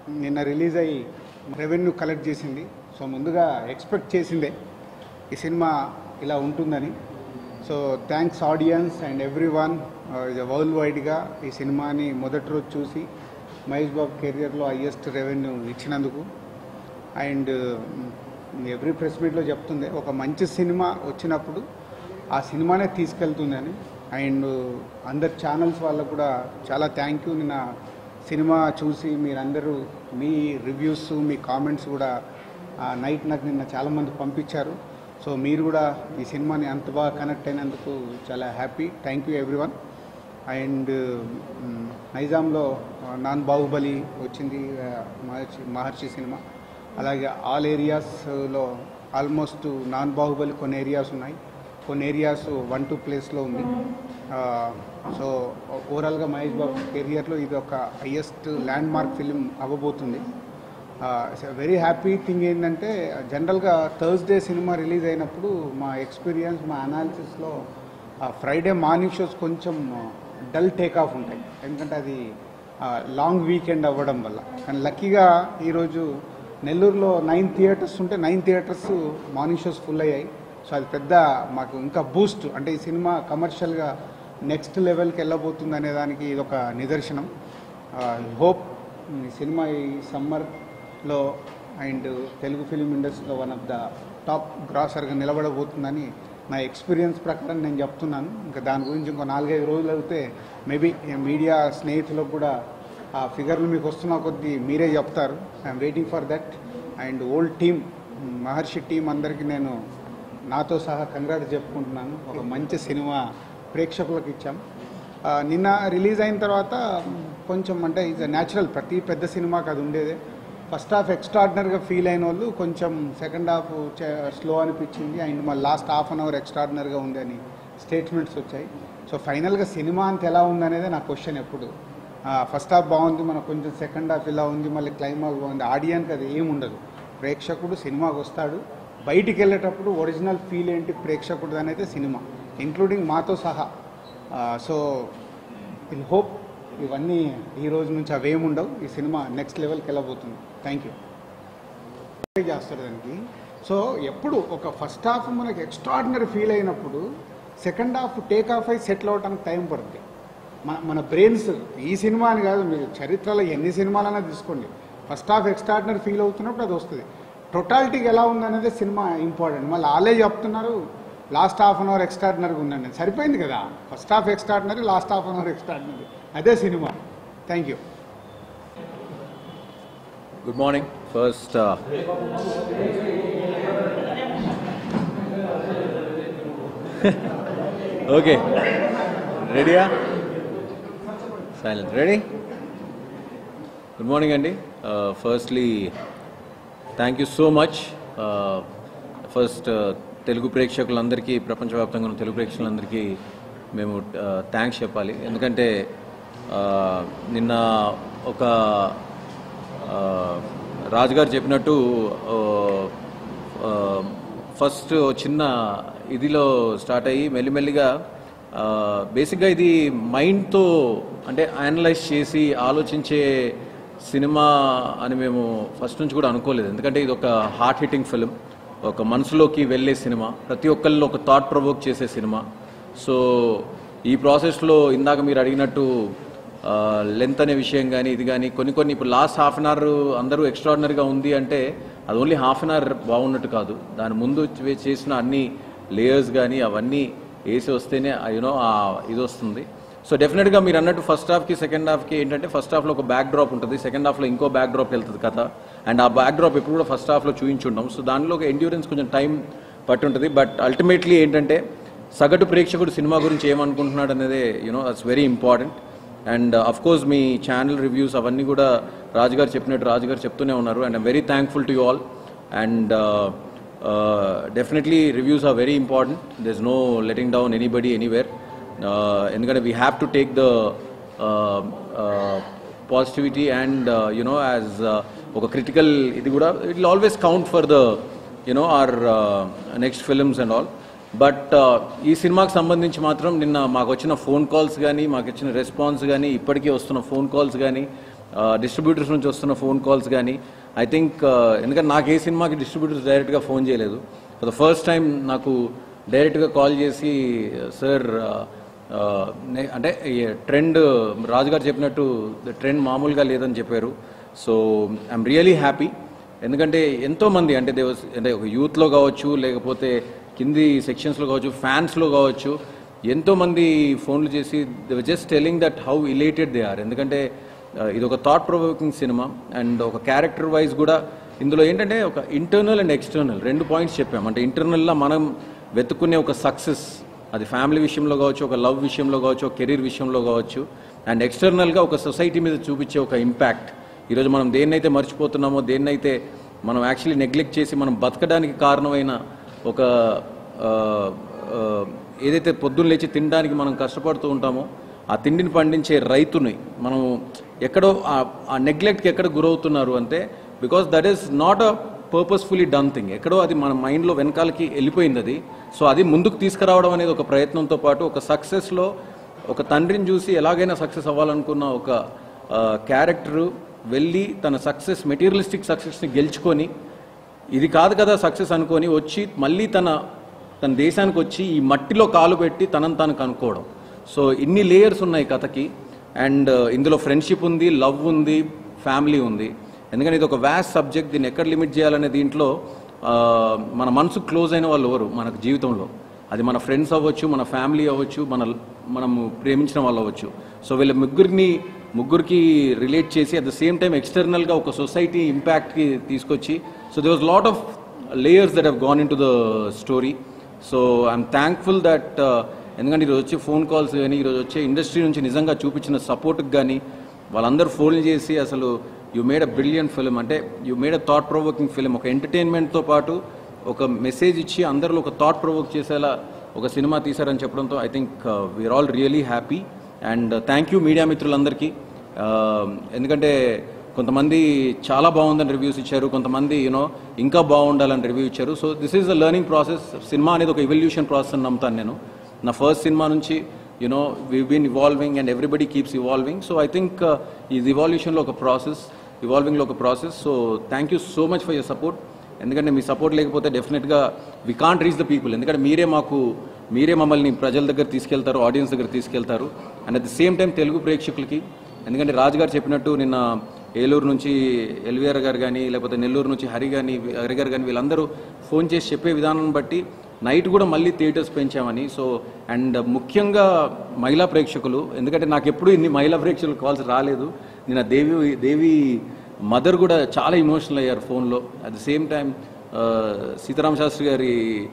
నిన్న రిలీజ్ అయ్యి revenue collect చేసింది సో ముందుగా ఎక్స్పెక్ట్ చేసిందే ఈ సినిమా ఇలా ఉంటుందని so thanks audience and everyone వరల్డ్ వైడ్గా ఈ సినిమాని మొదటి రోజు చూసి మహేష్ బాబు కెరియర్లో హయ్యెస్ట్ రెవెన్యూ ఇచ్చినందుకు అండ్ ఎవ్రీ ప్రెస్ మీట్లో చెప్తుంది ఒక మంచి సినిమా వచ్చినప్పుడు ఆ సినిమానే తీసుకెళ్తుందని అండ్ అందరి ఛానల్స్ వాళ్ళకు కూడా చాలా థ్యాంక్ యూ నిన్న సినిమా చూసి మీరందరూ మీ రివ్యూస్ మీ కామెంట్స్ కూడా నైట్ నాకు నిన్న చాలామంది పంపించారు సో మీరు కూడా ఈ సినిమాని అంత బాగా కనెక్ట్ అయినందుకు చాలా happy thank you everyone and um, నైజాంలో ఆ, నాన్ బాహుబలి వచ్చింది ఆ, మహర్షి మహర్షి సినిమా అలాగే ఆల్ ఏరియాస్లో ఆల్మోస్ట్ నాన్ బాహుబలి కొన్ని ఏరియాస్ ఉన్నాయి కొన్ని ఏరియాస్ వన్ టూ ప్లేస్లో ఉంది ఆ, సో ఓవరాల్గా మహేష్ బాబు కెరియర్లో ఇది ఒక హయ్యెస్ట్ ల్యాండ్ మార్క్ ఫిలిం అవ్వబోతుంది వెరీ హ్యాపీ థింగ్ ఏంటంటే జనరల్గా థర్స్డే సినిమా రిలీజ్ అయినప్పుడు మా ఎక్స్పీరియన్స్ మా అనాలిసిస్లో ఫ్రైడే మార్నింగ్ షోస్ కొంచెం డల్ టేక్ ఆఫ్ ఉంటాయి ఎందుకంటే అది లాంగ్ వీకెండ్ అవ్వడం వల్ల కానీ లక్కీగా ఈరోజు నెల్లూరులో నైన్ థియేటర్స్ ఉంటే nine theatres morning shows full అయ్యాయి సో అది పెద్ద మాకు ఇంకా బూస్ట్ అంటే ఈ సినిమా కమర్షియల్గా నెక్స్ట్ లెవెల్కి వెళ్ళబోతుంది అనే దానికి ఇది ఒక నిదర్శనం హోప్ ఈ సినిమా ఈ సమ్మర్లో అండ్ తెలుగు ఫిలిం ఇండస్ట్రీలో వన్ ఆఫ్ ద టాప్ గ్రాసర్గా నిలబడబోతుందని నా ఎక్స్పీరియన్స్ ప్రకారం నేను చెప్తున్నాను ఇంకా దాని గురించి ఇంకో నాలుగైదు రోజులు అయితే మేబీ మీడియా స్నేహితులకు కూడా ఆ ఫిగర్లు మీకు వస్తున్న కొద్దీ మీరే చెప్తారు I'm waiting for that and old team Maharshi team అందరికీ నేను నాతో సహా కంగ్రాట్స్ చెప్పుకుంటున్నాను ఒక మంచి సినిమా ప్రేక్షకులకు ఇచ్చాం ఆ, నిన్న రిలీజ్ అయిన తర్వాత కొంచెం అంటే ఇట్స్ న్యాచురల్ ప్రతి పెద్ద సినిమాకి అది ఉండేదే ఫస్ట్ హాఫ్ ఎక్స్ట్రాడినరీగా ఫీల్ అయిన వాళ్ళు కొంచెం సెకండ్ హాఫ్ స్లో అనిపించింది అండ్ మళ్ళీ లాస్ట్ హాఫ్ అన్ అవర్ ఎక్స్ట్రాడినరీగా ఉంది అని స్టేట్మెంట్స్ వచ్చాయి సో ఫైనల్గా సినిమా అంత ఎలా ఉందనేదే నా క్వశ్చన్ ఎప్పుడు ఫస్ట్ హాఫ్ బాగుంది మనకు కొంచెం సెకండ్ హాఫ్ ఇలా ఉంది మళ్ళీ క్లైమాక్స్ బాగుంది ఆడియన్కి అది ఏమి ఉండదు ప్రేక్షకుడు సినిమాకి వస్తాడు బయటికి వెళ్ళేటప్పుడు ఒరిజినల్ ఫీల్ ఏంటి ప్రేక్షకుడు అనేది సినిమా ఇంక్లూడింగ్ మాతో సహా సో ఇన్ హోప్ ఇవన్నీ ఈ రోజు నుంచి అవేమి ఉండవు ఈ సినిమా నెక్స్ట్ లెవెల్కి వెళ్ళబోతుంది థ్యాంక్ యూ చేస్తారు దానికి సో ఎప్పుడు ఒక ఫస్ట్ హాఫ్ మనకి ఎక్స్ట్రాడినరీ ఫీల్ అయినప్పుడు సెకండ్ హాఫ్ టేక్ ఆఫ్ అయి సెటిల్ అవడానికి టైం పడుతుంది మన మన బ్రెయిన్స్ ఈ సినిమా అని కాదు మీరు చరిత్రలో ఎన్ని సినిమాలైనా తీసుకోండి ఫస్ట్ హాఫ్ ఎక్స్ట్రాడినరీ ఫీల్ అవుతున్నప్పుడు అది వస్తుంది టోటాలిటీకి ఎలా ఉందనేది సినిమా ఇంపార్టెంట్ మళ్ళీ వాళ్ళే చెప్తున్నారు లాస్ట్ హాఫ్ అన్ అవర్ ఎక్స్ట్రాడినరీగా ఉందండి సరిపోయింది కదా first half extraordinary last half an hour extraordinary అదే సినిమా thank you Good morning. First, uh, okay. Ready? Yeah? Silent. Ready? Good morning, Andy. Uh, firstly, thank you so much first Telugu ప్రేక్షకులందరికీ ప్రపంచవ్యాప్తంగా ఉన్న తెలుగు ప్రేక్షకులందరికీ మేము థ్యాంక్స్ చెప్పాలి ఎందుకంటే uh, నిన్న ఒక రాజుగారు చెప్పినట్టు ఫస్ట్ చిన్న ఇదిలో స్టార్ట్ అయ్యి మెల్లిమెల్లిగా బేసిక్గా ఇది మైండ్తో అంటే అనలైజ్ చేసి ఆలోచించే సినిమా అని మేము ఫస్ట్ నుంచి కూడా అనుకోలేదు ఎందుకంటే ఇది ఒక హార్ట్ హిట్టింగ్ ఫిలిం ఒక మనసులోకి వెళ్ళే సినిమా ప్రతి ఒక్కరిలో ఒక థాట్ ప్రొవోక్ చేసే సినిమా సో ఈ ప్రాసెస్లో ఇందాక మీరు అడిగినట్టు లెంత్ అనే విషయం కానీ ఇది కానీ కొన్ని కొన్ని ఇప్పుడు లాస్ట్ హాఫ్ అన్ అవర్ అందరూ ఎక్స్ట్రాడినరీగా ఉంది అంటే అది ఓన్లీ హాఫ్ అన్ అవర్ బాగున్నట్టు కాదు దాని ముందు చే- చేసిన అన్ని లేయర్స్ కానీ అవన్నీ వేసి వస్తేనే యూనో ఇది వస్తుంది సో డెఫినెట్గా మీరు అన్నట్టు ఫస్ట్ హాఫ్కి సెకండ్ హాఫ్కి ఏంటంటే ఫస్ట్ హాఫ్లో ఒక బ్యాక్ డ్రాప్ ఉంటుంది సెకండ్ హాఫ్లో ఇంకో బ్యాక్ డ్రాప్ వెళ్తుంది కథ అండ్ ఆ బ్యాక్ డ్రాప్ ఎప్పుడు కూడా ఫస్ట్ హాఫ్లో చూపించుంటాం సో దానిలో ఒక ఎండ్యూరెన్స్ కొంచెం టైం పట్టుంటుంది బట్ అల్టిమేట్లీ ఏంటంటే సగటు ప్రేక్షకుడు సినిమా గురించి ఏమనుకుంటున్నాడు అనేది you know it's very important and of course మీ ఛానల్ రివ్యూస్ అవన్నీ కూడా రాజుగారు చెప్పినట్టు రాజుగారు చెప్తూనే ఉన్నారు and I'm very thankful to you all and definitely reviews are very important there is no letting down anybody anywhere ఎందుకంటే we have to take the positivity and you know as ఒక critical ఇది కూడా it will always count for the you know our next films and all but ఈ సినిమాకి సంబంధించి మాత్రం నిన్న మాకు వచ్చిన ఫోన్ కాల్స్ కానీ మాకు వచ్చిన రెస్పాన్స్ కానీ ఇప్పటికీ వస్తున్న ఫోన్ కాల్స్ కానీ డిస్ట్రిబ్యూటర్స్ నుంచి వస్తున్న ఫోన్ కాల్స్ కానీ ఐ థింక్ ఎందుకంటే నాకు ఏ సినిమాకి డిస్ట్రిబ్యూటర్స్ డైరెక్ట్గా ఫోన్ చేయలేదు ఫర్ ద ఫస్ట్ టైం నాకు డైరెక్ట్గా కాల్ చేసి సార్ అంటే ట్రెండ్ రాజుగారు చెప్పినట్టు ట్రెండ్ మామూలుగా లేదని చెప్పారు సో ఐఎమ్ రియలీ హ్యాపీ ఎందుకంటే ఎంతోమంది అంటే దే was- అంటే ఒక యూత్లో కావచ్చు లేకపోతే కింది సెక్షన్స్లో కావచ్చు ఫ్యాన్స్లో కావచ్చు ఎంతోమంది ఫోన్లు చేసి they just telling that how elated they are ఎందుకంటే ఆ, ఇది ఒక థాట్ ప్రొవోకింగ్ సినిమా అండ్ ఒక క్యారెక్టర్ వైజ్ కూడా ఇందులో ఏంటంటే ఒక ఇంటర్నల్ అండ్ ఎక్స్టర్నల్ రెండు పాయింట్స్ చెప్పాం అంటే ఇంటర్నల్లా మనం వెతుక్కునే ఒక సక్సెస్ అది ఫ్యామిలీ విషయంలో కావచ్చు ఒక లవ్ విషయంలో కావచ్చు ఒక కెరీర్ విషయంలో కావచ్చు అండ్ ఎక్స్టర్నల్గా ఒక సొసైటీ మీద చూపించే ఒక ఇంపాక్ట్ ఈరోజు మనం దేన్నైతే మర్చిపోతున్నామో దేన్నైతే మనం యాక్చువల్లీ నెగ్లెక్ట్ చేసి మనం బతకడానికి కారణమైన ఒక ఆ, ఆ, ఏదైతే పొద్దున్న లేచి తినడానికి మనం కష్టపడుతూ ఉంటామో ఆ తిండిని పండించే రైతుని మనం ఎక్కడో ఆ- ఆ నెగ్లెక్ట్కి ఎక్కడ గురవుతున్నారు అంటే because that is not a purposefully done thing ఎక్కడో అది మన మైండ్లో వెనకాలకి వెళ్ళిపోయింది అది సో అది ముందుకు తీసుకురావడం అనేది ఒక ప్రయత్నంతో పాటు ఒక సక్సెస్లో ఒక తండ్రిని చూసి ఎలాగైనా సక్సెస్ అవ్వాలనుకున్న ఒక క్యారెక్టరు వెళ్ళి తన సక్సెస్ మెటీరియలిస్టిక్ సక్సెస్ని గెలుచుకొని ఇది కాదు కదా సక్సెస్ అనుకొని వచ్చి మళ్ళీ తన తన దేశానికి వచ్చి ఈ మట్టిలో కాలు పెట్టి తనను తాను కనుక్కోవడం సో ఇన్ని లేయర్స్ ఉన్నాయి కథకి అండ్ ఇందులో ఫ్రెండ్షిప్ ఉంది లవ్ ఉంది ఫ్యామిలీ ఉంది ఎందుకంటే ఇది ఒక వ్యాస్ సబ్జెక్ట్ దీన్ని ఎక్కడ లిమిట్ చేయాలనే దీంట్లో ఆ, మన మనసు క్లోజ్ అయిన వాళ్ళు ఎవరు మనకు జీవితంలో అది మన ఫ్రెండ్స్ అవ్వచ్చు మన ఫ్యామిలీ అవ్వచ్చు మన మనము ప్రేమించిన వాళ్ళు అవ్వచ్చు సో వీళ్ళ ముగ్గురిని ముగ్గురికి రిలేట్ చేసి అట్ ద సేమ్ టైం ఎక్స్టర్నల్గా ఒక సొసైటీ ఇంపాక్ట్కి తీసుకొచ్చి so they was lot of layers that have gone into the story so I'm thankful that ఎందుకంటే ఈరోజు వచ్చే ఫోన్ కాల్స్ కానీ ఈరోజు వచ్చే ఇండస్ట్రీ నుంచి నిజంగా చూపించిన సపోర్ట్కి కానీ వాళ్ళందరూ ఫోన్ చేసి అసలు you made a brilliant film అంటే you made a thought provoking film ఒక ఎంటర్టైన్మెంట్తో పాటు ఒక మెసేజ్ ఇచ్చి అందరిలో ఒక థాట్ ప్రొవోక్ చేసేలా ఒక సినిమా తీశారని చెప్పడంతో I think we are all really happy and thank you media మిత్రులందరికీ Uh, ఎందుకంటే కొంతమంది చాలా బాగుందని రివ్యూస్ ఇచ్చారు కొంతమంది యూనో ఇంకా బాగుండాలని రివ్యూ ఇచ్చారు so this is the learning process సినిమా అనేది ఒక ఇవల్యూషన్ ప్రాసెస్ అని నమ్ముతాను నేను నా ఫస్ట్ సినిమా నుంచి you know we been evolving and everybody keeps evolving so I think ఈ ఇవాల్యూషన్లో ఒక ప్రాసెస్ ఇవాల్వింగ్లో ఒక process so thank you so much for your support ఎందుకంటే మీ సపోర్ట్ లేకపోతే డెఫినెట్గా we can't reach the people ఎందుకంటే మీరే మాకు మీరే మమ్మల్ని ప్రజల దగ్గర తీసుకెళ్తారు ఆడియన్స్ దగ్గర తీసుకెళ్తారు and at the same time Telugu ప్రేక్షకులకి ఎందుకంటే రాజు గారు చెప్పినట్టు నిన్న ఏలూరు నుంచి ఎల్వీఆర్ గారు కానీ లేకపోతే నెల్లూరు నుంచి హరి కానీ హరి గారు కానీ వీళ్ళందరూ ఫోన్ చేసి చెప్పే విధానం బట్టి నైట్ కూడా మళ్ళీ థియేటర్స్ పెంచామని సో అండ్ ముఖ్యంగా మహిళా ప్రేక్షకులు ఎందుకంటే నాకు ఎప్పుడూ ఇన్ని మహిళా ప్రేక్షకులు కాల్స్ రాలేదు నిన్న దేవి దేవి మదర్ కూడా చాలా ఇమోషనల్ అయ్యారు ఫోన్లో at the same time Sitarama Sastry గారి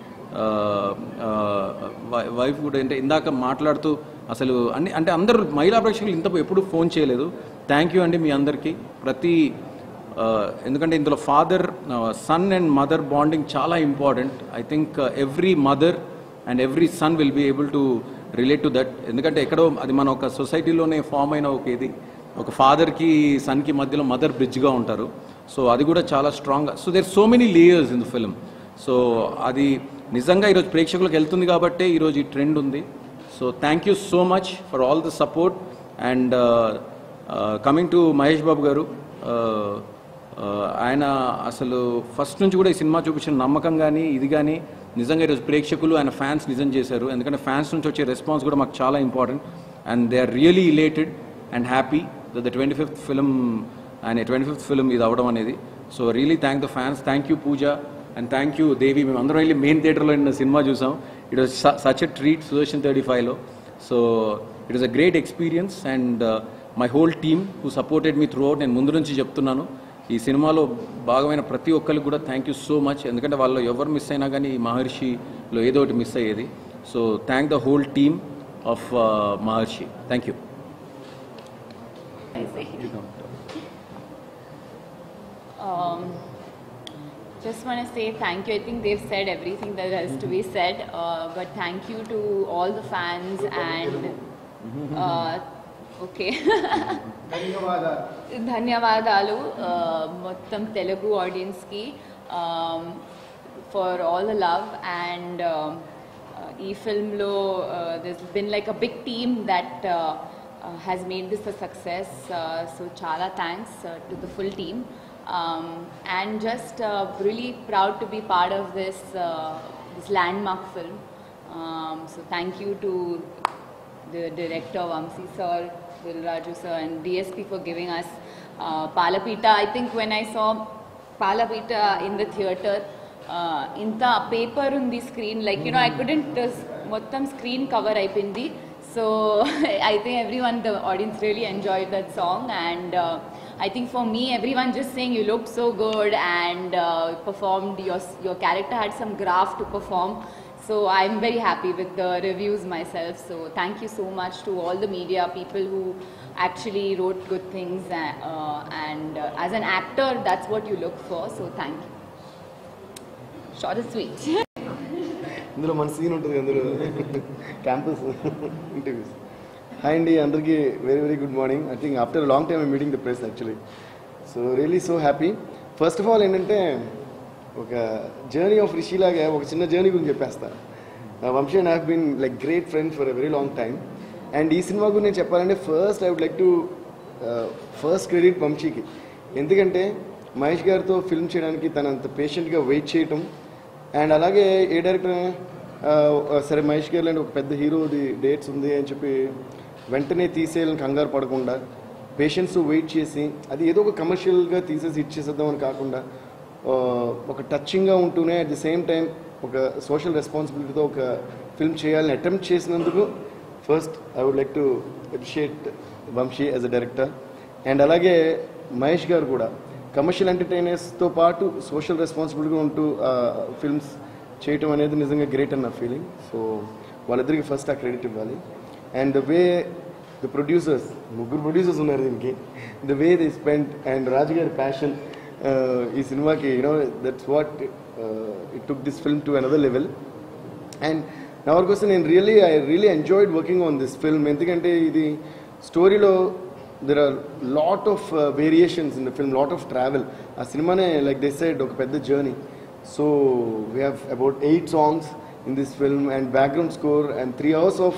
వైఫ్ కూడా అంటే ఇందాక మాట్లాడుతూ అసలు అన్ని అంటే అందరూ మహిళా ప్రేక్షకులు ఇంత ఎప్పుడు ఫోన్ చేయలేదు థ్యాంక్ యూ అండి మీ అందరికీ ప్రతి ఆ, ఎందుకంటే ఇందులో father son and mother bonding చాలా important I think every mother and every son will be able to relate to that ఎందుకంటే ఎక్కడో అది మన ఒక సొసైటీలోనే ఫామ్ అయిన ఒక ఇది ఒక ఫాదర్కి సన్కి మధ్యలో మదర్ బ్రిడ్జ్గా ఉంటారు సో అది కూడా చాలా strong so there so many layers in the film so అది నిజంగా ఈరోజు ప్రేక్షకులకు వెళ్తుంది కాబట్టే ఈరోజు ఈ ట్రెండ్ ఉంది so thank you so much for all the support and coming to Mahesh Babu గారు uh, uh, ఆయన అసలు ఫస్ట్ నుంచి కూడా ఈ సినిమా చూపించిన నమ్మకం కానీ ఇది కానీ నిజంగా ఈరోజు ప్రేక్షకులు ఆయన ఫ్యాన్స్ నిజం చేశారు ఎందుకంటే ఫ్యాన్స్ నుంచి వచ్చే రెస్పాన్స్ కూడా మాకు చాలా important and they are really elated and happy the twenty fifth film ఆయన ట్వంటీ ఫిఫ్త్ ఫిలిం ఇది అవడం అనేది so really thank the fans thank you Pooja and thank you Devi మేము అందరం వెళ్ళి మెయిన్ థియేటర్లో నిన్న సినిమా చూసాం it was such a treat Sudarshan thirty ఫైవ్లో so it was a great experience and my whole team who supported me throughout నేను ముందు నుంచి చెప్తున్నాను ఈ సినిమాలో భాగమైన ప్రతి ఒక్కరికి కూడా థ్యాంక్ యూ సో మచ్ ఎందుకంటే వాళ్ళు ఎవరు మిస్ అయినా కానీ ఈ మహర్షిలో ఏదో ఒకటి మిస్ అయ్యేది so thank the whole team of Maharshi thank you I see. Um, just want to say thank you. I think they've said everything that has to be said. Uh, but thank you to all the fans and. Uh, okay. ధన్యవాదాలు ధన్యవాదాలు uh, మొత్తం తెలుగు ఆడియన్స్కి for all the love and ఈ ఫిల్మ్లో this been like a big team that uh, has made this a success. Uh, so chala thanks uh, to the full team. Um, and just uh, really proud to be part of this, uh, this landmark film. Um, so thank you to the director Vamsi sir, Will Raju sir, and DSP for giving us uh, Palapita. I think when I saw Palapita in the theater, uh, ఇంత paper ఉంది screen like you know I couldn't మొత్తం screen cover అయిపోయింది so I think every one the audience really enjoy that song and I think for me every one just saying you look so good and performed your your character had some graph to perform so i'm very happy with the reviews myself so thank you so much to all the media people who actually wrote good things uh, uh, and uh, as an actor that's what you look for so thank you short and sweet ఇందులో మన scene ఉంటుంది అందులో campus interviews hi అండి అందరికీ very very good morning I think after long time meeting the press actually so really so happy first of all ఏంటంటే ఒక journey of Rishi లాగా ఒక చిన్న జర్నీ గురించి చెప్పేస్తా Vamshi and have been like great friends for a very long time and ఈ సినిమా గురించి నేను చెప్పాలంటే first I would like to first credit వంశీకి ఎందుకంటే మహేష్ గారితో ఫిల్మ్ చేయడానికి తను అంత పేషెంట్గా వెయిట్ చేయటం అండ్ అలాగే ఏ డైరెక్టర్ సరే మహేష్ గారు లాంటి ఒక పెద్ద హీరోది డేట్స్ ఉంది అని చెప్పి వెంటనే తీసేయాలని కంగారు పడకుండా పేషెంట్స్ వెయిట్ చేసి అది ఏదో ఒక కమర్షియల్గా తీసేసి ఇచ్చేసేద్దామని కాకుండా ఆ, ఒక టచింగ్గా ఉంటూనే అట్ ది సేమ్ టైం ఒక సోషల్ రెస్పాన్సిబిలిటీతో ఒక ఫిల్మ్ చేయాలని అటెంప్ట్ చేసినందుకు first I would like to appreciate Vamshi as a director and అలాగే మహేష్ గారు కూడా కమర్షియల్ ఎంటర్టైనర్స్తో పాటు సోషల్ రెస్పాన్సిబిలిటీగా ఉంటూ ఫిల్మ్స్ చేయటం అనేది నిజంగా గ్రేట్ అన్న ఫీలింగ్ సో వాళ్ళిద్దరికి ఫస్ట్ ఆ క్రెడిట్ ఇవ్వాలి and the way the producers ముగ్గురు ప్రొడ్యూసర్స్ ఉన్నారు దీనికి the way they spend and Raju గారి ప్యాషన్ ఈ సినిమాకి you know that's what it took this film to another level and నా వరకు వస్తే నేను really I really enjoyed working on this film ఎందుకంటే ఇది స్టోరీలో there are lot of variations in the film lot of travel ఆ సినిమానే లైక్ దే సైడ్ ఒక పెద్ద journey so we have about eight songs in this film and background score and three hours of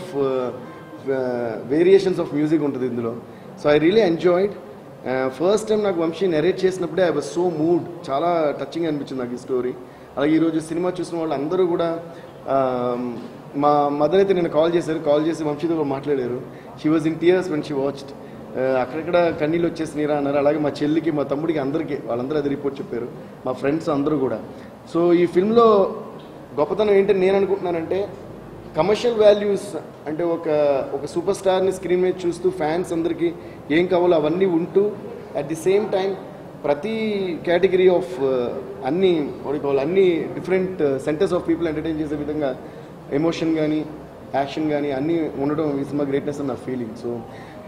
variations of music ఉంటుంది ఇందులో so I really enjoyed first time నాకు Vamshi narrate చేసినప్పుడే I was so mood చాలా touching అనిపించింది నాకు ఈ story అలాగే ఈరోజు సినిమా చూసిన వాళ్ళు అందరూ కూడా um, మా మదర్ అయితే నేను కాల్ చేశారు కాల్ చేసి వంశీతో కూడా మాట్లాడారు she was in tears when she watched అక్కడక్కడ కన్నీళ్ళు వచ్చేసినారా అన్నారు అలాగే మా చెల్లికి మా తమ్ముడికి అందరికీ వాళ్ళందరూ అది రిపోర్ట్ చెప్పారు మా ఫ్రెండ్స్ అందరూ కూడా సో ఈ ఫిల్మ్లో గొప్పతనం ఏంటని నేను అనుకుంటున్నానంటే కమర్షియల్ వాల్యూస్ అంటే ఒక ఒక సూపర్ స్టార్ని స్క్రీన్ మీద చూస్తూ ఫ్యాన్స్ అందరికీ ఏం కావాలో అవన్నీ ఉంటూ అట్ ది సేమ్ టైం ప్రతి కేటగిరీ ఆఫ్ అన్ని కావాలి అన్ని different centres of people entertain చేసే విధంగా ఎమోషన్ కానీ యాక్షన్ కానీ అన్నీ ఉండడం ఈ సినిమా గ్రేట్నెస్ అని నా ఫీలింగ్ సో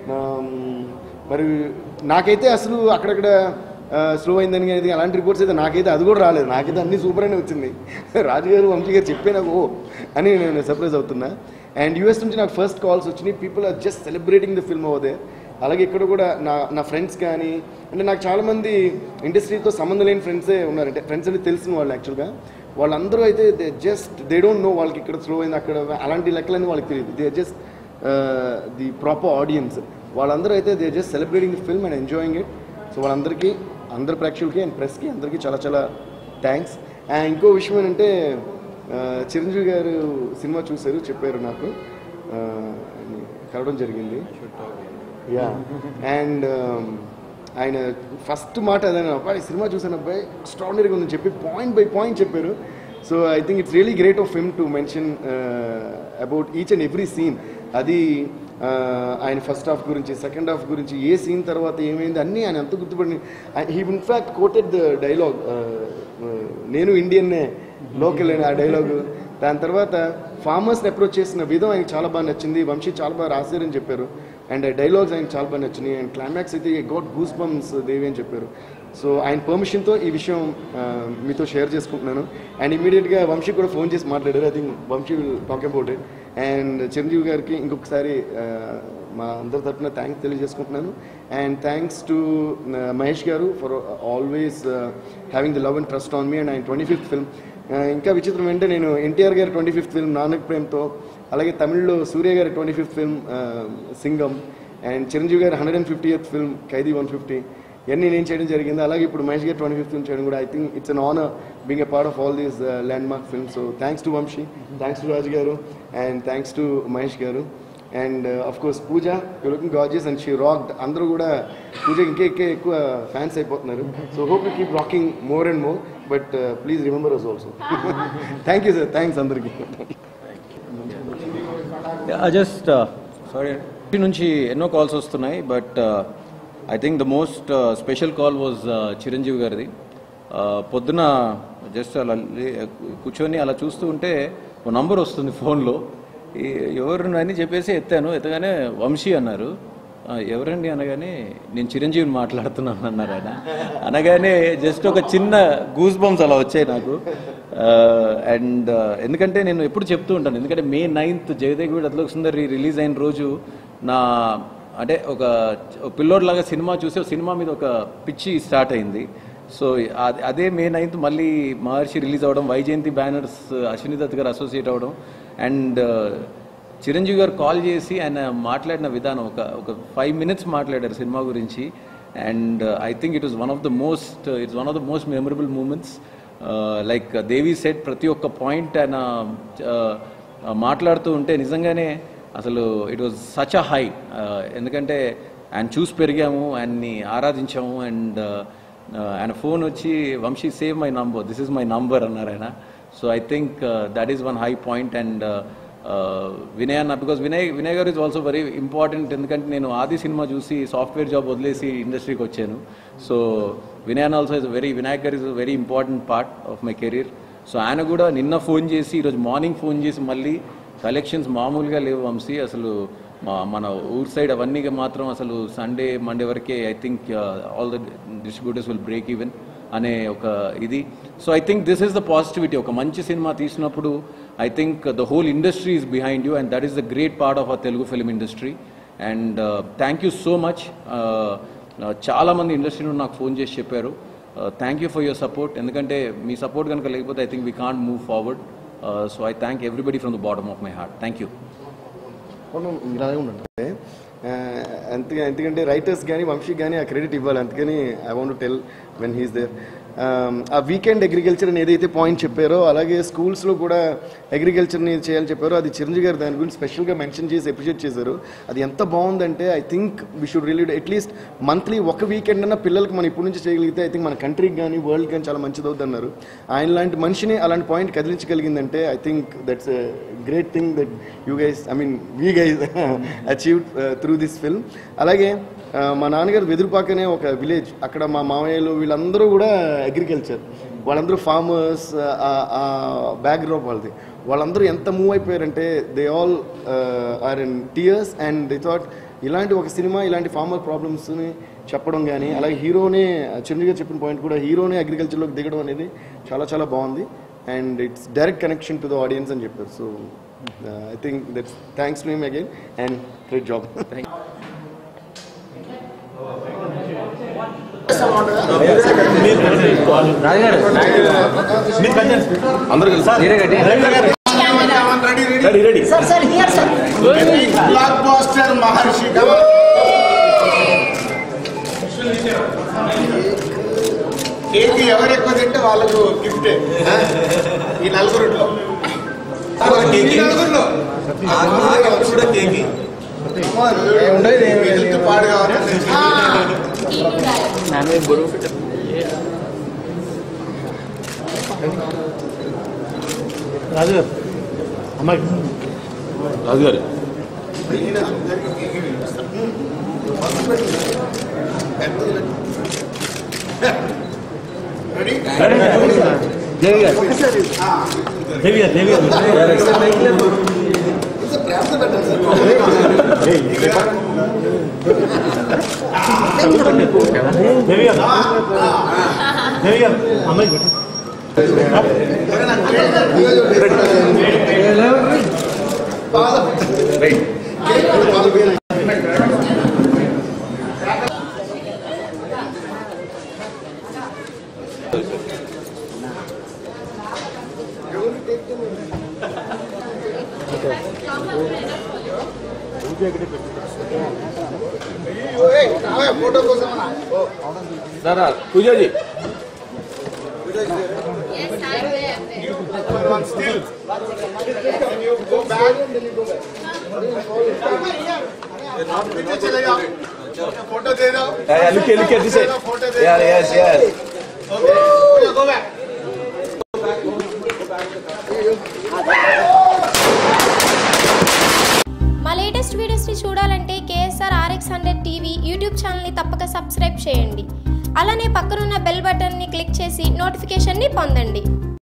మరి నాకైతే అసలు అక్కడక్కడ స్లో అయిందని కానీ అలాంటి రిపోర్ట్స్ అయితే నాకైతే అది కూడా రాలేదు నాకైతే అన్ని సూపర్ అనే వచ్చింది రాజు గారు వంశీ గారు చెప్పే నాకు ఓ అని నేను సర్ప్రైజ్ అవుతున్నా అండ్ యూఎస్ నుంచి నాకు ఫస్ట్ కాల్స్ వచ్చినాయి people are just celebrating the film ఓదే అలాగే ఇక్కడ కూడా నా నా ఫ్రెండ్స్ కానీ అంటే నాకు చాలామంది ఇండస్ట్రీతో సంబంధం లేని ఫ్రెండ్సే ఉన్నారు అంటే ఫ్రెండ్స్ అంటే తెలిసిన వాళ్ళు యాక్చువల్గా వాళ్ళందరూ అయితే they just they don't know వాళ్ళకి ఇక్కడ స్లో అయింది అక్కడ అలాంటి లెక్కలన్నీ వాళ్ళకి తెలియదు they just the proper audience వాళ్ళందరూ అయితే they just celebrating the film and enjoying it so వాళ్ళందరికీ అందరి ప్రేక్షకులకి అండ్ ప్రెస్కి అందరికీ చాలా చాలా థ్యాంక్స్ అండ్ ఇంకో విషయం ఏంటంటే ఆ, చిరంజీవి గారు సినిమా చూశారు చెప్పారు నాకు ఆ, కలవడం జరిగింది యా అండ్ ఆయన ఫస్ట్ మాట అదే అబ్బాయి సినిమా చూసాను అబ్బాయి ఎక్స్ట్రాడినరీగా ఉందని చెప్పి పాయింట్ బై పాయింట్ చెప్పారు so I think it's really great of him to mention about each and every scene అది ఆ, ఆయన ఫస్ట్ హాఫ్ గురించి సెకండ్ హాఫ్ గురించి ఏ సీన్ తర్వాత ఏమైంది అన్నీ ఆయన ఎంత గుర్తుపడి he in fact quoted the dialogue నేను ఇండియన్నే లోకల్ ఆ డైలాగు దాని తర్వాత ఫార్మర్స్ని అప్రోచ్ చేసిన విధం ఆయనకి చాలా బాగా నచ్చింది వంశీ చాలా బాగా రాశారని చెప్పారు అండ్ డైలాగ్స్ ఆయనకి చాలా బాగా నచ్చినాయి అండ్ క్లైమాక్స్ అయితే గోట్ గూస్ బంప్స్ దేవి అని చెప్పారు సో ఆయన పర్మిషన్తో ఈ విషయం ఆ, మీతో షేర్ చేసుకుంటున్నాను అండ్ ఇమీడియట్గా వంశీ కూడా ఫోన్ చేసి మాట్లాడారు I think Vamshi will talk about it and Chiranjeevi గారికి ఇంకొకసారి ఆ, మా అందరి తరఫున థ్యాంక్స్ తెలియజేసుకుంటున్నాను and thanks to Mahesh garu for always having the love and trust on me and ఆయన ట్వంటీ ఫిఫ్త్ ఫిల్మ్ ఇంకా విచిత్రం ఏంటంటే నేను ఎన్టీఆర్ గారి ట్వంటీ ఫిఫ్త్ ఫిల్మ్ నానక్ ప్రేమ్తో అలాగే తమిళ్లో సూర్య గారి twenty fifth film Singam and Chiranjeevi garu hundred and fifty eighth film Khaidi one fifty ఇవన్నీ నేను చేయడం జరిగింది అలాగే ఇప్పుడు మహేష్ గారు ట్వంటీ ఫిఫ్త్ చేయడం కూడా I think it's an honour being a part of all these landmark film so thanks to Vamshi thanks to Raju garu and thanks to Mahesh garu and of course Pooja you looking gorgeous and she rocked అందరూ కూడా పూజ ఇంకే ఇంకే ఎక్కువ fans అయిపోతున్నారు so hope you keep rocking more and more but please remember us also thank you sir thanks అందరికీ just sorry నుంచి ఎన్నో calls వస్తున్నాయి but I think the most special call was Chiranjeevi గారిది Uh, పొద్దున జస్ట్ అలా లే- కూర్చొని అలా చూస్తూ ఉంటే ఒక నంబర్ వస్తుంది ఫోన్లో ఎవరు అని చెప్పేసి ఎత్తాను ఎత్తగానే వంశీ అన్నారు "ఆ, ఎవరండి అనగానే నేను చిరంజీవిని మాట్లాడుతున్నాను అన్నారు ఆయన అనగానే జస్ట్ ఒక చిన్న గూస్ బంప్స్ అలా వచ్చాయి నాకు అండ్ ఎందుకంటే నేను ఎప్పుడు చెప్తూ ఉంటాను ఎందుకంటే May ninth Jayadev Athiloka Sundari release అయిన రోజు నా అంటే ఒక పిల్లోడ్లాగా సినిమా చూసి ఒక సినిమా మీద ఒక పిచ్చి స్టార్ట్ అయింది సో అది- అదే మే నైన్త్ మళ్ళీ మహర్షి రిలీజ్ అవ్వడం వైజయంతి బ్యానర్స్ అశ్విని దత్ గారు అసోసియేట్ అవ్వడం అండ్ చిరంజీవి గారు కాల్ చేసి ఆయన మాట్లాడిన విధానం ఒక ఒక ఫైవ్ మినిట్స్ మాట్లాడారు సినిమా గురించి and I think it was one of the most it's one of the most memorable moments like Devi set ప్రతి ఒక్క పాయింట్ ఆయన uh, మాట్లాడుతూ ఉంటే నిజంగానే అసలు it was such a high ఎందుకంటే ఆయన చూసి పెరిగాము ఆయన్ని ఆరాధించాము అండ్ ఆయన ఫోన్ వచ్చి Vamshi save my number this is my number అన్నారు ఆయన so I think that is one high point and Vinay అన్న బికాస్ వినయ్ వినయ్ గారు ఇస్ ఆల్సో వెరీ ఇంపార్టెంట్ ఎందుకంటే నేను ఆది సినిమా చూసి సాఫ్ట్వేర్ జాబ్ వదిలేసి ఇండస్ట్రీకి వచ్చాను సో వినయ్ అన్న also is very Vinayak garu is very important part of my career so ఆయన కూడా నిన్న ఫోన్ చేసి ఈరోజు మార్నింగ్ ఫోన్ చేసి మళ్ళీ కలెక్షన్స్ మామూలుగా లేవు వంశీ అసలు మా మన ఊర్ సైడ్ అవన్నీ మాత్రం అసలు సండే మండే వరకే I think all the distributors will break even అనే ఒక ఇది so I think this is the positivity ఒక మంచి సినిమా తీసినప్పుడు I think the whole industry is behind you and that is the great part of a Telugu film industry and thank you so much చాలామంది industry నుండి నాకు phone చేసి చెప్పారు thank you for your support ఎందుకంటే మీ సపోర్ట్ కనుక లేకపోతే I think we can't move forward so I thank everybody from the bottom of my heart thank you అవును, మీరు అలాగే ఉండండి అంతే ఎందుకంటే రైటర్స్ కానీ వంశీ కానీ ఆ క్రెడిట్ ఇవ్వాలి అందుకని I want tell when he's there ఆ వీకెండ్ అగ్రికల్చర్ అని ఏదైతే పాయింట్ చెప్పారో అలాగే స్కూల్స్లో కూడా అగ్రికల్చర్ని చేయాలని చెప్పారో అది చిరంజీవి గారు దాని గురించి స్పెషల్గా మెన్షన్ చేసి అప్రిషియేట్ చేశారు అది ఎంత బాగుందంటే I think we should relied at least monthly ఒక వీకెండ్ అన్న పిల్లలకి మనం ఇప్పటి నుంచి చేయగలిగితే ఐ థింక్ మన కంట్రీకి కానీ వరల్డ్ కానీ చాలా మంచిది అవుతుంది అన్నారు ఆయన లాంటి మనిషిని అలాంటి పాయింట్ కదిలించగలిగిందంటే I think that's great thing that you guys I mean we guys achieve through this film అలాగే ఆ, మా నాన్నగారు వెదురుపాక అనే ఒక విలేజ్ అక్కడ మా మామయ్యలు వీళ్ళందరూ కూడా అగ్రికల్చర్ వాళ్ళందరూ ఫార్మర్స్ బ్యాక్గ్రౌండ్ వాళ్ళది వాళ్ళందరూ ఎంత మూవ్ అయిపోయారంటే they all are in tears and they thought ఇలాంటి ఒక సినిమా ఇలాంటి ఫార్మర్ ప్రాబ్లమ్స్ని చెప్పడం కానీ అలాగే హీరోనే చిరంజీవి గారు చెప్పిన పాయింట్ కూడా హీరోనే అగ్రికల్చర్లోకి దిగడం అనేది చాలా చాలా బాగుంది and it's direct connection to the audience అని చెప్పారు so I think that's thanks to him again and great job blockbuster Maharshi cake ఎవరు ఎక్కువ తింటే వాళ్ళకు గిఫ్ట్ ఈ నలుగురిలో ఈ నలుగురిలో హెల్త్ పాడు కావాలని రాజు గారు అమ్మాయి రాజు గారు దేవి గారు దేవి గారు దేవి గారు దేవి గారు దేవి గారు అమ్మాయి పెట్టు. పూజ ఎక్కడే పెట్టు दादा Pooja ji Yes, I'm there, I'm there. Photo दे दो Yeah, look at look at this side. Photo दे Yeah, yes, yes. Go back మా లేటెస్ట్ వీడియోస్ని చూడాలంటే KSR RX hundred TV YouTube ఛానల్ని తప్పక సబ్స్క్రైబ్ చేయండి అలానే పక్కనున్న బెల్ బటన్ని క్లిక్ చేసి నోటిఫికేషన్ని పొందండి